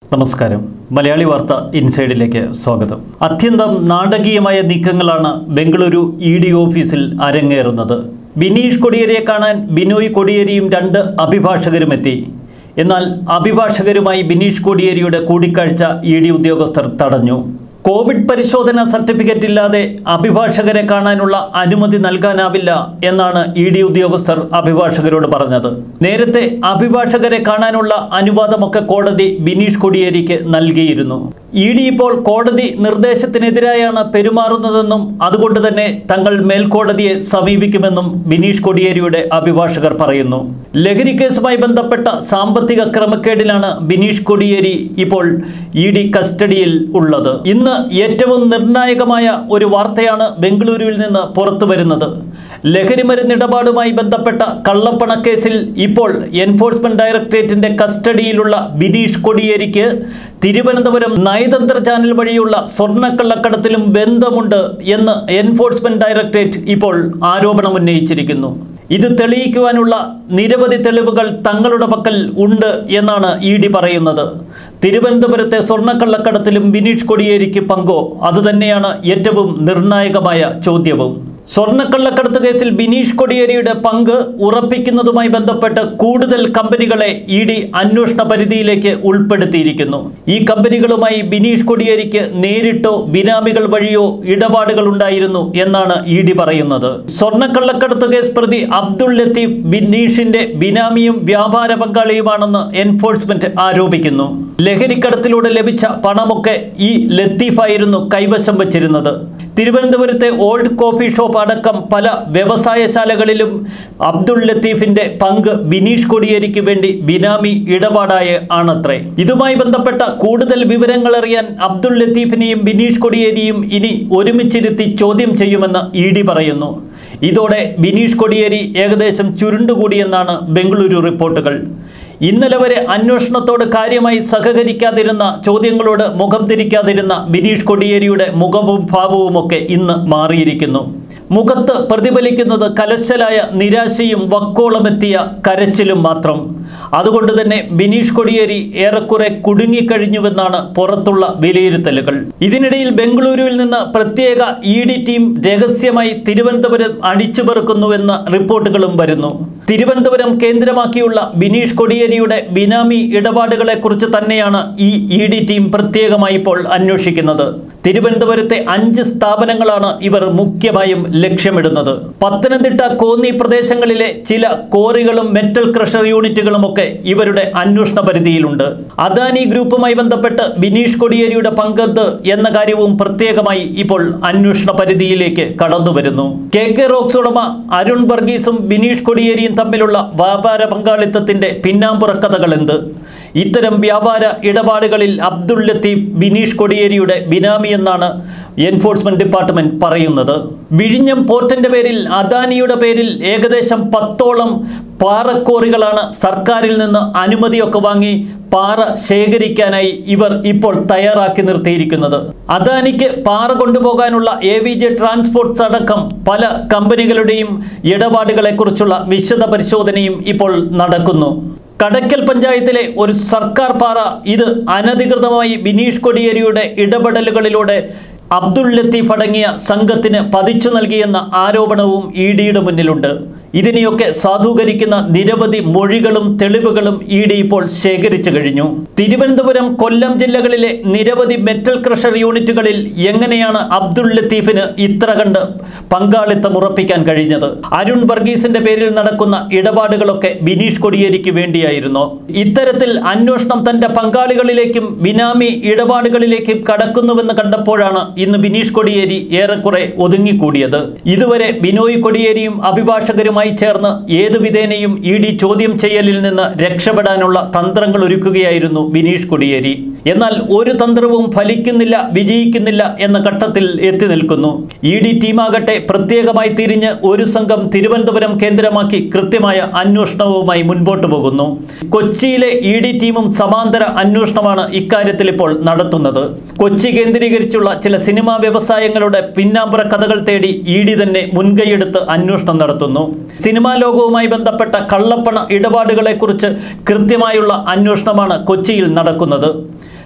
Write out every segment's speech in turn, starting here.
നമസ്കാരം മലയാളി വാർത്ത ഇൻസൈഡിലേക്ക് സ്വാഗതം അത്യന്തം നാടകീയമായ നീക്കങ്ങളാണ് ബംഗളൂരു ഇ ഡി ഓഫീസിൽ അരങ്ങേറുന്നത് ബിനീഷ് കൊടിയേരിയെ കാണാൻ ബിനോയ് കൊടിയേരിയും രണ്ട് അഭിഭാഷകരും എത്തി എന്നാൽ അഭിഭാഷകരുമായി ബിനീഷ് കൊടിയേരിയുടെ കൂടിക്കാഴ്ച ഇ ഡി ഉദ്യോഗസ്ഥർ തടഞ്ഞു കോവിഡ് പരിശോധന സർട്ടിഫിക്കറ്റ് ഇല്ലാതെ അഭിഭാഷകരെ കാണാനുള്ള അനുമതി നൽകാനാവില്ല എന്നാണ് ഇ ഡി ഉദ്യോഗസ്ഥർ അഭിഭാഷകരോട് പറഞ്ഞത് നേരത്തെ അഭിഭാഷകരെ കാണാനുള്ള അനുവാദമൊക്കെ കോടതി ബിനീഷ് കൊടിയേരിക്ക് നൽകിയിരുന്നു ഇ ഡി ഇപ്പോൾ കോടതി നിർദ്ദേശത്തിനെതിരായാണ് പെരുമാറുന്നതെന്നും അതുകൊണ്ട് തന്നെ തങ്ങൾ മേൽക്കോടതിയെ സമീപിക്കുമെന്നും ബിനീഷ് കൊടിയേരിയുടെ അഭിഭാഷകർ പറയുന്നു ലഹരി കേസുമായി ബന്ധപ്പെട്ട സാമ്പത്തിക ക്രമക്കേടിലാണ് ബിനീഷ് കൊടിയേരി ഇപ്പോൾ ഇ ഡി കസ്റ്റഡിയിൽ ഉള്ളത് ഇന്ന് ഏറ്റവും നിർണായകമായ ഒരു വാർത്തയാണ് ബംഗളൂരുവിൽ നിന്ന് പുറത്തു വരുന്നത് ലഹരിമരുന്ന് ഇടപാടുമായി ബന്ധപ്പെട്ട കള്ളപ്പണക്കേസിൽ ഇപ്പോൾ എൻഫോഴ്സ്മെന്റ് ഡയറക്ടറേറ്റിന്റെ കസ്റ്റഡിയിലുള്ള ബിനീഷ് കൊടിയേരിക്ക് തിരുവനന്തപുരം നയതന്ത്ര ചാനൽ വഴിയുള്ള സ്വർണ്ണക്കള്ളക്കടത്തിലും ബന്ധമുണ്ട് എന്ന് എൻഫോഴ്സ്മെന്റ് ഡയറക്ടറേറ്റ് ഇപ്പോൾ ആരോപണം ഉന്നയിച്ചിരിക്കുന്നു ഇത് തെളിയിക്കുവാനുള്ള നിരവധി തെളിവുകൾ തങ്ങളുടെ പക്കൽ ഉണ്ട് എന്നാണ് ഇ ഡി പറയുന്നത് തിരുവനന്തപുരത്തെ സ്വർണ്ണക്കള്ളക്കടത്തിലും ബിനീഷ് കൊടിയേരിക്ക് പങ്കോ അതുതന്നെയാണ് ഏറ്റവും നിർണായകമായ ചോദ്യവും സ്വർണ്ണക്കള്ളക്കടത്ത് കേസിൽ ബിനീഷ് കൊടിയേരിയുടെ പങ്ക് ഉറപ്പിക്കുന്നതുമായി ബന്ധപ്പെട്ട് കൂടുതൽ കമ്പനികളെ ഇ ഡി അന്വേഷണ പരിധിയിലേക്ക് ഉൾപ്പെടുത്തിയിരിക്കുന്നു ഈ കമ്പനികളുമായി ബിനീഷ് കൊടിയേരിക്ക് നേരിട്ടോ ബിനാമികൾ വഴിയോ ഇടപാടുകൾ ഉണ്ടായിരുന്നു എന്നാണ് ഇ ഡി പറയുന്നത് സ്വർണ്ണക്കള്ളക്കടത്ത് കേസ് പ്രതി അബ്ദുൾ ലത്തീഫ് ബിനീഷിന്റെ ബിനാമിയും വ്യാപാര പങ്കാളിയുമാണെന്ന് എൻഫോഴ്സ്മെന്റ് ആരോപിക്കുന്നു ലഹരിക്കടത്തിലൂടെ ലഭിച്ച പണമൊക്കെ ഈ ലത്തീഫായിരുന്നു കൈവശം വച്ചിരുന്നത് തിരുവനന്തപുരത്തെ ഓൾഡ് കോഫി ഷോപ്പ് അടക്കം പല വ്യവസായശാലകളിലും അബ്ദുൾ ലത്തീഫിന്റെ പങ്ക് ബിനീഷ് കൊടിയേരിക്ക് വേണ്ടി ബിനാമി ഇടപാടായ ആണത്രേ ഇതുമായി ബന്ധപ്പെട്ട കൂടുതൽ വിവരങ്ങൾ അറിയാൻ അബ്ദുൾ ലത്തീഫിനെയും ബിനീഷ് കൊടിയേരിയും ഇനി ഒരുമിച്ചിരുത്തി ചോദ്യം ചെയ്യുമെന്ന് ഇ ഡി പറയുന്നു ഇതോടെ ബിനീഷ് കൊടിയേരി ഏകദേശം ചുരുണ്ടുകൂടിയെന്നാണ് ബംഗളൂരു റിപ്പോർട്ടുകൾ ഇന്നലെ വരെ അന്വേഷണത്തോട് കാര്യമായി സഹകരിക്കാതിരുന്ന ചോദ്യങ്ങളോട് മുഖം തിരിക്കാതിരുന്ന ബിനീഷ് കൊടിയേരിയുടെ മുഖവും ഭാവവുമൊക്കെ ഇന്ന് മാറിയിരിക്കുന്നു മുഖത്ത് പ്രതിഫലിക്കുന്നത് കലശലായ നിരാശയും വക്കോളമെത്തിയ കരച്ചിലും മാത്രം അതുകൊണ്ട് തന്നെ ബിനീഷ് കൊടിയേരി ഏറെക്കുറെ കുടുങ്ങിക്കഴിഞ്ഞുവെന്നാണ് പുറത്തുള്ള വിലയിരുത്തലുകൾ ഇതിനിടയിൽ ബംഗളൂരുവിൽ നിന്ന് പ്രത്യേക ഇ ഡി ടീം രഹസ്യമായി തിരുവനന്തപുരം അടിച്ചുപെറുക്കുന്നുവെന്ന റിപ്പോർട്ടുകളും വരുന്നു തിരുവനന്തപുരം കേന്ദ്രമാക്കിയുള്ള ബിനീഷ് കൊടിയേരിയുടെ ബിനാമി ഇടപാടുകളെക്കുറിച്ച് തന്നെയാണ് ഈ ഇ ഡി ടീം പ്രത്യേകമായി ഇപ്പോൾ അന്വേഷിക്കുന്നത് തിരുവനന്തപുരത്തെ അഞ്ച് സ്ഥാപനങ്ങളാണ് ഇവർ മുഖ്യമായും ലക്ഷ്യമിടുന്നത് പത്തനംതിട്ട കോന്നി പ്രദേശങ്ങളിലെ ചില കോറികളും മെറ്റൽ ക്രഷർ യൂണിറ്റുകളും ഒക്കെ ഇവരുടെ അന്വേഷണ പരിധിയിലുണ്ട് അദാനി ഗ്രൂപ്പുമായി ബന്ധപ്പെട്ട് ബിനീഷ് കൊടിയേരിയുടെ പങ്കെന്ത് എന്ന കാര്യവും പ്രത്യേകമായി ഇപ്പോൾ അന്വേഷണ പരിധിയിലേക്ക് കടന്നു വരുന്നു കെ കെ റോക്സ് ഉടമ അരുൺ വർഗീസും ബിനീഷ് കൊടിയേരിയും തമ്മിലുള്ള വ്യാപാര പങ്കാളിത്തത്തിന്റെ പിന്നാമ്പുറ കഥകൾ എന്ത് ഇത്തരം വ്യാപാര ഇടപാടുകളിൽ അബ്ദുൾ ലത്തീഫ് ബിനീഷ് കൊടിയേരിയുടെ ബിനാമി എന്നാണ് എൻഫോഴ്സ്മെന്റ് ഡിപ്പാർട്ട്മെന്റ് പറയുന്നത് വിഴിഞ്ഞം പോർട്ടിന്റെ പേരിൽ അദാനിയുടെ പേരിൽ ഏകദേശം പത്തോളം പാറക്കോറികളാണ് സർക്കാരിൽ നിന്ന് അനുമതിയൊക്കെ വാങ്ങി പാറ ശേഖരിക്കാനായി ഇവർ ഇപ്പോൾ തയ്യാറാക്കി നിർത്തിയിരിക്കുന്നത് അദാനിക്ക് പാറ കൊണ്ടുപോകാനുള്ള എ വി ജെ ട്രാൻസ്പോർട്ട്സ് അടക്കം പല കമ്പനികളുടെയും ഇടപാടുകളെക്കുറിച്ചുള്ള വിശദ പരിശോധനയും ഇപ്പോൾ നടക്കുന്നു കടയ്ക്കൽ പഞ്ചായത്തിലെ ഒരു സർക്കാർ പാറ ഇത് അനധികൃതമായി ബിനീഷ് കൊടിയേരിയുടെ ഇടപെടലുകളിലൂടെ അബ്ദുൾ ലത്തീഫ് അടങ്ങിയ സംഘത്തിന് പതിച്ചു നൽകിയെന്ന ആരോപണവും ഇ ഡിയുടെ മുന്നിലുണ്ട് ഇതിനെയൊക്കെ സാധൂകരിക്കുന്ന നിരവധി മൊഴികളും തെളിവുകളും ഇ ഡി ഇപ്പോൾ ശേഖരിച്ചു കഴിഞ്ഞു തിരുവനന്തപുരം കൊല്ലം ജില്ലകളിലെ നിരവധി മെറ്റൽ ക്രഷർ യൂണിറ്റുകളിൽ എങ്ങനെയാണ് അബ്ദുൾ ലത്തീഫിന് ഇത്ര കണ്ട് പങ്കാളിത്തം ഉറപ്പിക്കാൻ കഴിഞ്ഞത് അരുൺ വർഗീസിന്റെ പേരിൽ നടക്കുന്ന ഇടപാടുകളൊക്കെ ബിനീഷ് കൊടിയേരിക്ക് വേണ്ടിയായിരുന്നു ഇത്തരത്തിൽ അന്വേഷണം തന്റെ പങ്കാളികളിലേക്കും ബിനാമി ഇടപാടുകളിലേക്കും കടക്കുന്നുവെന്ന് കണ്ടപ്പോഴാണ് ഇന്ന് ബിനീഷ് കൊടിയേരി ഏറെക്കുറെ ഒതുങ്ങിക്കൂടിയത് ഇതുവരെ ബിനോയ് കൊടിയേരിയും അഭിഭാഷകരുമായി ചേർന്ന് ഏതു വിധേനയും ഇ ഡി ചോദ്യം ചെയ്യലിൽ നിന്ന് രക്ഷപ്പെടാനുള്ള തന്ത്രങ്ങൾ ഒരുക്കുകയായിരുന്നു ബിനീഷ് കൊടിയേരി എന്നാൽ ഒരു തന്ത്രവും ഫലിക്കുന്നില്ല വിജയിക്കുന്നില്ല എന്ന ഘട്ടത്തിൽ എത്തി നിൽക്കുന്നു ഇ ഡി ടീമാകട്ടെ പ്രത്യേകമായി തിരിഞ്ഞ് ഒരു സംഘം തിരുവനന്തപുരം കേന്ദ്രമാക്കി കൃത്യമായ അന്വേഷണവുമായി മുൻപോട്ട് പോകുന്നു കൊച്ചിയിലെ ഇ ഡി ടീമും സമാന്തര അന്വേഷണമാണ് ഇക്കാര്യത്തിൽ ഇപ്പോൾ നടത്തുന്നത് കൊച്ചി കേന്ദ്രീകരിച്ചുള്ള ചില സിനിമാ വ്യവസായങ്ങളുടെ പിന്നാമ്പുറ കഥകൾ തേടി ഇ ഡി തന്നെ മുൻകൈയെടുത്ത് അന്വേഷണം നടത്തുന്നു സിനിമാ ലോകവുമായി ബന്ധപ്പെട്ട കള്ളപ്പണ ഇടപാടുകളെക്കുറിച്ച് കൃത്യമായുള്ള അന്വേഷണമാണ് കൊച്ചിയിൽ നടക്കുന്നത്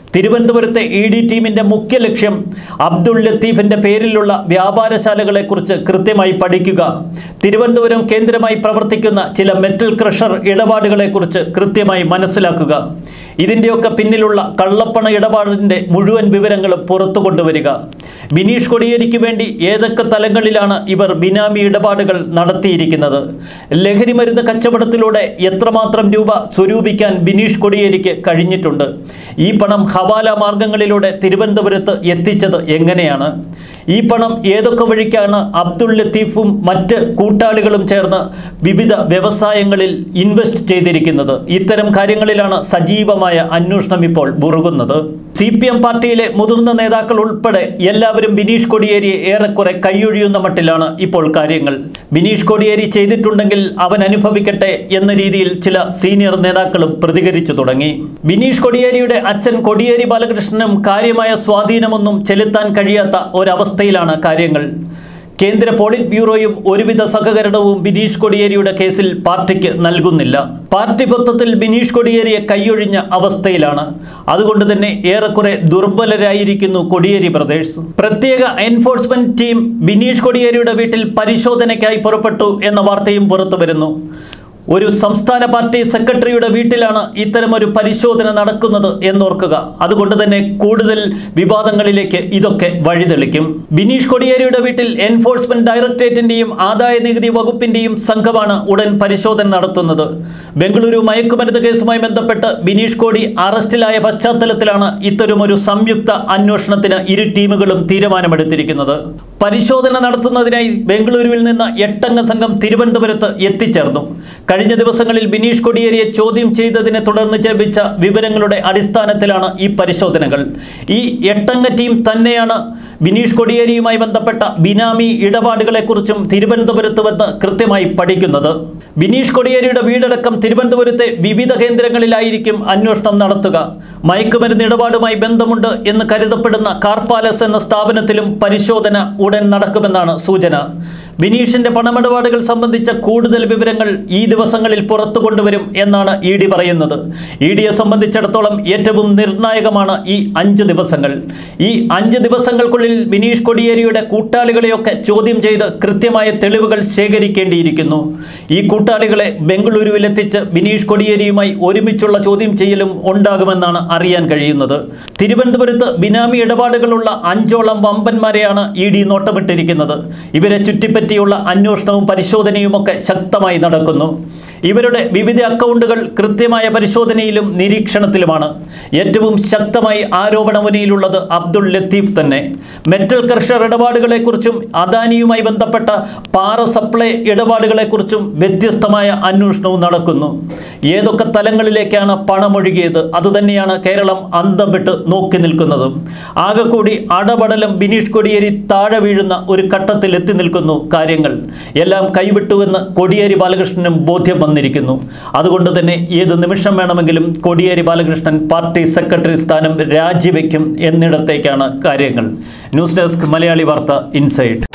തിരുവനന്തപുരത്തെ ഇ ഡി ടീമിൻ്റെ മുഖ്യ ലക്ഷ്യം അബ്ദുൾ ലത്തീഫിൻ്റെ പേരിലുള്ള വ്യാപാരശാലകളെക്കുറിച്ച് കൃത്യമായി പഠിക്കുക തിരുവനന്തപുരം കേന്ദ്രമായി പ്രവർത്തിക്കുന്ന ചില മെറ്റൽ ക്രഷർ ഇടപാടുകളെക്കുറിച്ച് കൃത്യമായി മനസ്സിലാക്കുക ഇതിൻ്റെയൊക്കെ പിന്നിലുള്ള കള്ളപ്പണ ഇടപാടിൻ്റെ മുഴുവൻ വിവരങ്ങളും പുറത്തു കൊണ്ടുവരിക ബിനീഷ് കൊടിയേരിക്ക് വേണ്ടി ഏതൊക്കെ തലങ്ങളിലാണ് ഇവർ ബിനാമി ഇടപാടുകൾ നടത്തിയിരിക്കുന്നത് ലഹരി മരുന്ന് കച്ചവടത്തിലൂടെ എത്രമാത്രം രൂപ സ്വരൂപിക്കാൻ ബിനീഷ് കൊടിയേരിക്ക് കഴിഞ്ഞിട്ടുണ്ട് ഈ പണം ഹവാല മാർഗങ്ങളിലൂടെ തിരുവനന്തപുരത്ത് എത്തിച്ചത് എങ്ങനെയാണ് ഈ പണം ഏതൊക്കെ വഴിക്കാണ് അബ്ദുൾ ലത്തീഫും മറ്റ് കൂട്ടാളികളും ചേർന്ന് വിവിധ വ്യവസായങ്ങളിൽ ഇൻവെസ്റ്റ് ചെയ്തിരിക്കുന്നത് ഇത്തരം കാര്യങ്ങളിലാണ് സജീവമായ അന്വേഷണം ഇപ്പോൾ മുറുകുന്നത് സി പി എം പാർട്ടിയിലെ മുതിർന്ന നേതാക്കൾ ഉൾപ്പെടെ എല്ലാവരും ബിനീഷ് കൊടിയേരിയെ ഏറെക്കുറെ കൈയൊഴിയുന്ന മട്ടിലാണ് ഇപ്പോൾ കാര്യങ്ങൾ ബിനീഷ് കൊടിയേരി ചെയ്തിട്ടുണ്ടെങ്കിൽ അവൻ അനുഭവിക്കട്ടെ എന്ന രീതിയിൽ ചില സീനിയർ നേതാക്കളും പ്രതികരിച്ചു തുടങ്ങി ബിനീഷ് കൊടിയേരിയുടെ അച്ഛൻ കൊടിയേരി ബാലകൃഷ്ണനും കാര്യമായ സ്വാധീനമൊന്നും ചെലുത്താൻ കഴിയാത്ത ഒരവസ്ഥയിലാണ് കാര്യങ്ങൾ കേന്ദ്ര പോളിറ്റ് ബ്യൂറോയും ഒരുവിധ സഹകരണവും ബിനീഷ് കൊടിയേരിയുടെ കേസിൽ പാർട്ടിക്ക് നൽകുന്നില്ല പാർട്ടി പൊത്തത്തിൽ ബിനീഷ് കൊടിയേരിയെ കൈയൊഴിഞ്ഞ അവസ്ഥയിലാണ് അതുകൊണ്ട് തന്നെ ഏറെക്കുറെ ദുർബലരായിരിക്കുന്നു കൊടിയേരി ബ്രദേഴ്സ് പ്രത്യേക എൻഫോഴ്സ്മെന്റ് ടീം ബിനീഷ് കൊടിയേരിയുടെ വീട്ടിൽ പരിശോധനയ്ക്കായി പുറപ്പെട്ടു എന്ന വാർത്തയും പുറത്തു വരുന്നു ഒരു സംസ്ഥാന പാർട്ടി സെക്രട്ടറിയുടെ വീട്ടിലാണ് ഇത്തരമൊരു പരിശോധന നടക്കുന്നത് എന്നോർക്കുക അതുകൊണ്ട് തന്നെ കൂടുതൽ വിവാദങ്ങളിലേക്ക് ഇതൊക്കെ വഴിതെളിക്കും ബിനീഷ് കൊടിയേരിയുടെ വീട്ടിൽ എൻഫോഴ്സ്മെന്റ് ഡയറക്ടറേറ്റിന്റെയും ആദായ നികുതി വകുപ്പിന്റെയും സംഘമാണ് ഉടൻ പരിശോധന നടത്തുന്നത് ബംഗളൂരു മയക്കുമരുന്ന് കേസുമായി ബന്ധപ്പെട്ട് ബിനീഷ് കോടി അറസ്റ്റിലായ പശ്ചാത്തലത്തിലാണ് ഇത്തരമൊരു സംയുക്ത അന്വേഷണത്തിന് ഇരു ടീമുകളും തീരുമാനമെടുത്തിരിക്കുന്നത് പരിശോധന നടത്തുന്നതിനായി ബംഗളൂരുവിൽ നിന്ന് എട്ടംഗ സംഘം തിരുവനന്തപുരത്ത് എത്തിച്ചേർന്നു കഴിഞ്ഞ ദിവസങ്ങളിൽ ബിനീഷ് കൊടിയേരിയെ ചോദ്യം ചെയ്തതിനെ തുടർന്ന് ലഭിച്ച വിവരങ്ങളുടെ അടിസ്ഥാനത്തിലാണ് ഈ പരിശോധനകൾ ഈ എട്ടംഗ ടീം തന്നെയാണ് ബിനീഷ് കൊടിയേരിയുമായി ബന്ധപ്പെട്ട ബിനാമി ഇടപാടുകളെക്കുറിച്ചും തിരുവനന്തപുരത്ത് വന്ന് കൃത്യമായി പഠിക്കുന്നത് ബിനീഷ് കൊടിയേരിയുടെ വീടടക്കം തിരുവനന്തപുരത്തെ വിവിധ കേന്ദ്രങ്ങളിലായിരിക്കും അന്വേഷണം നടത്തുക മയക്കുമരുന്ന് ഇടപാടുമായി ബന്ധമുണ്ട് എന്ന് കരുതപ്പെടുന്ന കാർ പാലസ് എന്ന സ്ഥാപനത്തിലും പരിശോധന ഉടൻ നടക്കുമെന്നാണ് സൂചന ബിനീഷിന്റെ പണമിടപാടുകൾ സംബന്ധിച്ച കൂടുതൽ വിവരങ്ങൾ ഈ ദിവസങ്ങളിൽ പുറത്തു കൊണ്ടുവരും എന്നാണ് ഇ ഡി പറയുന്നത് ഇ ഡിയെ സംബന്ധിച്ചിടത്തോളം ഏറ്റവും നിർണായകമാണ് ഈ അഞ്ച് ദിവസങ്ങൾ ഈ അഞ്ച് ദിവസങ്ങൾക്കുള്ളിൽ ബിനീഷ് കൊടിയേരിയുടെ കൂട്ടാളികളെയൊക്കെ ചോദ്യം ചെയ്ത് കൃത്യമായ തെളിവുകൾ ശേഖരിക്കേണ്ടിയിരിക്കുന്നു ഈ കൂട്ടാളികളെ ബംഗളൂരുവിലെത്തിച്ച് ബിനീഷ് കൊടിയേരിയുമായി ഒരുമിച്ചുള്ള ചോദ്യം ചെയ്യലും ഉണ്ടാകുമെന്നാണ് അറിയാൻ കഴിയുന്നത് തിരുവനന്തപുരത്ത് ബിനാമി ഇടപാടുകളുള്ള അഞ്ചോളം വമ്പന്മാരെയാണ് ഇ ഡി നോട്ടമിട്ടിരിക്കുന്നത് ഇവരെ ചുറ്റിപ്പറ്റിയുള്ള അന്വേഷണവും പരിശോധനയുമൊക്കെ ശക്തമായി നടക്കുന്നു ഇവരുടെ വിവിധ അക്കൗണ്ടുകൾ കൃത്യമായ പരിശോധനയിലും നിരീക്ഷണത്തിലുമാണ് ഏറ്റവും ശക്തമായി ആരോപണമുനയിലുള്ളത് അബ്ദുൾ ലത്തീഫ് തന്നെ മെറ്റൽ ക്രഷർ ഇടപാടുകളെക്കുറിച്ചും അദാനിയുമായി ബന്ധപ്പെട്ട പാറ സപ്ലൈ ഇടപാടുകളെക്കുറിച്ചും വ്യത്യസ്തമായ അന്വേഷണവും നടക്കുന്നു ഏതൊക്കെ തലങ്ങളിലേക്കാണ് പണമൊഴുകിയത് അതുതന്നെയാണ് കേരളം അന്തം വിട്ട് നോക്കി നിൽക്കുന്നത് ആകെക്കൂടി അടപടലം ബിനീഷ് കൊടിയേരി താഴെ വീഴുന്ന ഒരു ഘട്ടത്തിൽ എത്തി നിൽക്കുന്നു കാര്യങ്ങൾ എല്ലാം കൈവിട്ടുവെന്ന് കൊടിയേരി ബാലകൃഷ്ണനും ബോധ്യം വന്നിരിക്കുന്നു അതുകൊണ്ട് തന്നെ ഏത് നിമിഷം വേണമെങ്കിലും കോടിയേരി ബാലകൃഷ്ണൻ പാർട്ടി സെക്രട്ടറി സ്ഥാനം രാജിവെക്കും എന്നിടത്തേക്കാണ് കാര്യങ്ങൾ ന്യൂസ് ഡെസ്ക് മലയാളി വാർത്ത ഇൻസൈറ്റ്